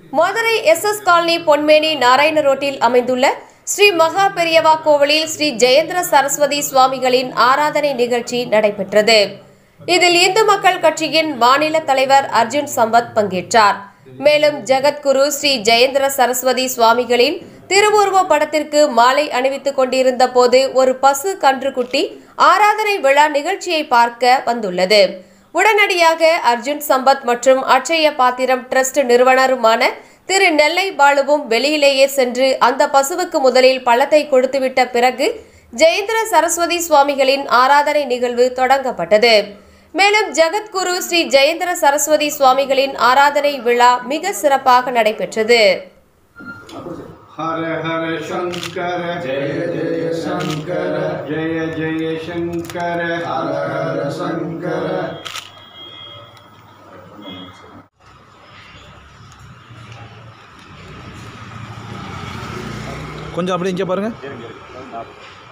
Madurai S S colony பொன்மேனி நாராயண ரோட்டில் அமைந்துள்ள ஸ்ரீ மகா பெரியவா கோவிலில் ஸ்ரீ ஜெயேந்திர சரஸ்வதி சுவாமிகளின் ஆராதனை நிகழ்ச்சி நடைபெற்றது இதில் இந்து மக்கள் கட்சியின் மாநில தலைவர் அர்ஜுன் சம்பத் பங்கேற்றார் மேலும் ஜெகத்குரு ஸ்ரீ ஜெயேந்திர சரஸ்வதி சுவாமிகளின் திருவுருவ படத்திற்கு மாலை அணிவித்துக் கொண்டிருந்த போது ஒரு பசு கன்றுக்குட்டி ஆராதனை விழா நிகழ்ச்சியை பார்க்க வந்துள்ளது உடனடியாக அர்ஜுன் சம்பத் மற்றும் அட்சய பாத்திரம் ட்ரஸ்ட் நிறுவனருமான திரு நெல்லை பாலுவும் வெளியிலேயே சென்று அந்த பசுவுக்கு முதலில் பழத்தை கொடுத்துவிட்ட பிறகு ஜெயேந்திர சரஸ்வதி சுவாமிகளின் ஆராதனை நிகழ்வு தொடங்கப்பட்டது மேலும் ஜெகத்குரு ஸ்ரீ ஜெயேந்திர சரஸ்வதி சுவாமிகளின் ஆராதனை விழா மிக சிறப்பாக நடைபெற்றது हर हर शंकर जय जय शंकर जय जय शंकर हर हर शंकर கொஞ்சம் அப்படியே இங்கே பாருங்கள்